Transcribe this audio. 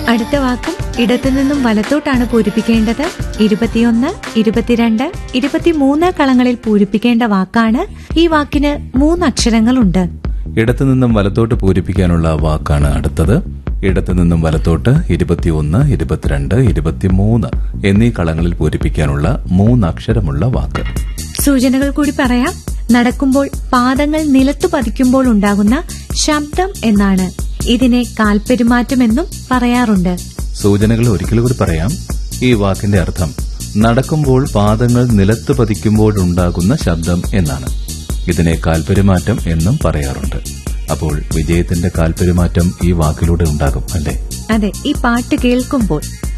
അടുത്ത വാക്കും ഇടത്തുനിന്നും വലത്തോട്ടാണ് പൂരിപ്പിക്കേണ്ടത് ഇരുപത്തിയൊന്ന് ഇരുപത്തിരണ്ട് ഇരുപത്തിമൂന്ന് കളങ്ങളിൽ പൂരിപ്പിക്കേണ്ട വാക്കാണ് ഈ വാക്കിന് മൂന്ന് അക്ഷരങ്ങളുണ്ട് ഇടത്തുനിന്നും വലത്തോട്ട് പൂരിപ്പിക്കാനുള്ള വാക്കാണ് അടുത്തത് ഇടത്തുനിന്നും വലത്തോട്ട് ഇരുപത്തിയൊന്ന് ഇരുപത്തിരണ്ട് ഇരുപത്തിമൂന്ന് എന്നീ കളങ്ങളിൽ പൂരിപ്പിക്കാനുള്ള മൂന്നക്ഷരമുള്ള വാക്ക് സൂചനകൾ കൂടി പറയാം നടക്കുമ്പോൾ പാദങ്ങൾ നിലത്തു പതിക്കുമ്പോൾ ഉണ്ടാകുന്ന ശബ്ദം എന്നാണ് ഇതിനെ കാൽപെരുമാറ്റമെന്നും പറയാറുണ്ട് സൂചനകൾ ഒരിക്കൽ കൂടി പറയാം ഈ വാക്കിന്റെ അർത്ഥം നടക്കുമ്പോൾ പാദങ്ങൾ നിലത്ത് പതിക്കുമ്പോഴുണ്ടാകുന്ന ശബ്ദം എന്നാണ് ഇതിനെ കാൽപെരുമാറ്റം എന്നും പറയാറുണ്ട് അപ്പോൾ വിജയത്തിന്റെ കാൽപെരുമാറ്റം ഈ വാക്കിലൂടെ ഉണ്ടാകും അല്ലേ അതെ ഈ പാട്ട് കേൾക്കുമ്പോൾ